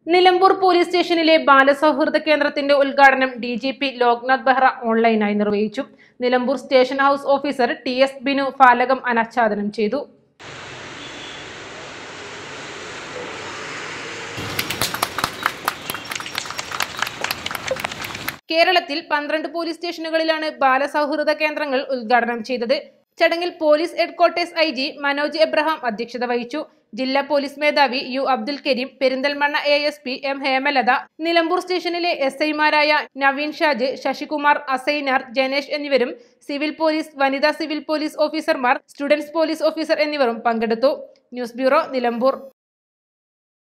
Nilambur police സ്റ്റേഷനിലെ ബാലസൗഹൃദ കേന്ദ്രത്തിന്റെ ഉദ്ഘാടനം D G P Loknath Behra ഓൺലൈനായി നിർവഹിച്ചു Nilambur station house officer T S Binu ഫാലകം അനാച്ഛാദനം ചെയ്തു കേരളത്തിൽ പന്ത്രണ്ട് പോലീസ് സ്റ്റേഷനുകളിലാണ് ബാലസൗഹൃദ കേന്ദ്രങ്ങൾ ഉദ്ഘാടനം ചെയ്തത് ചടങ്ങിൽ police headquarters I G Manoj Abraham അധ്യക്ഷത വഹിച്ചു ജില്ലാ പോലീസ് മേധാവി U Abdul Kareem Perinthalmanna A S P M Hemalatha Nilambur സ്റ്റേഷനിലെ എസ് ഐമാരായ നവീൻ ഷാജ് ശശികുമാർ അസൈനാർ ജനേഷ് എന്നിവരും സിവിൽ പോലീസ് വനിതാ സിവിൽ പോലീസ് ഓഫീസർമാർ സ്റ്റുഡൻസ് പോലീസ് ഓഫീസർ എന്നിവരും പങ്കെടുത്തു ന്യൂസ് ബ്യൂറോ നിലമ്പൂർ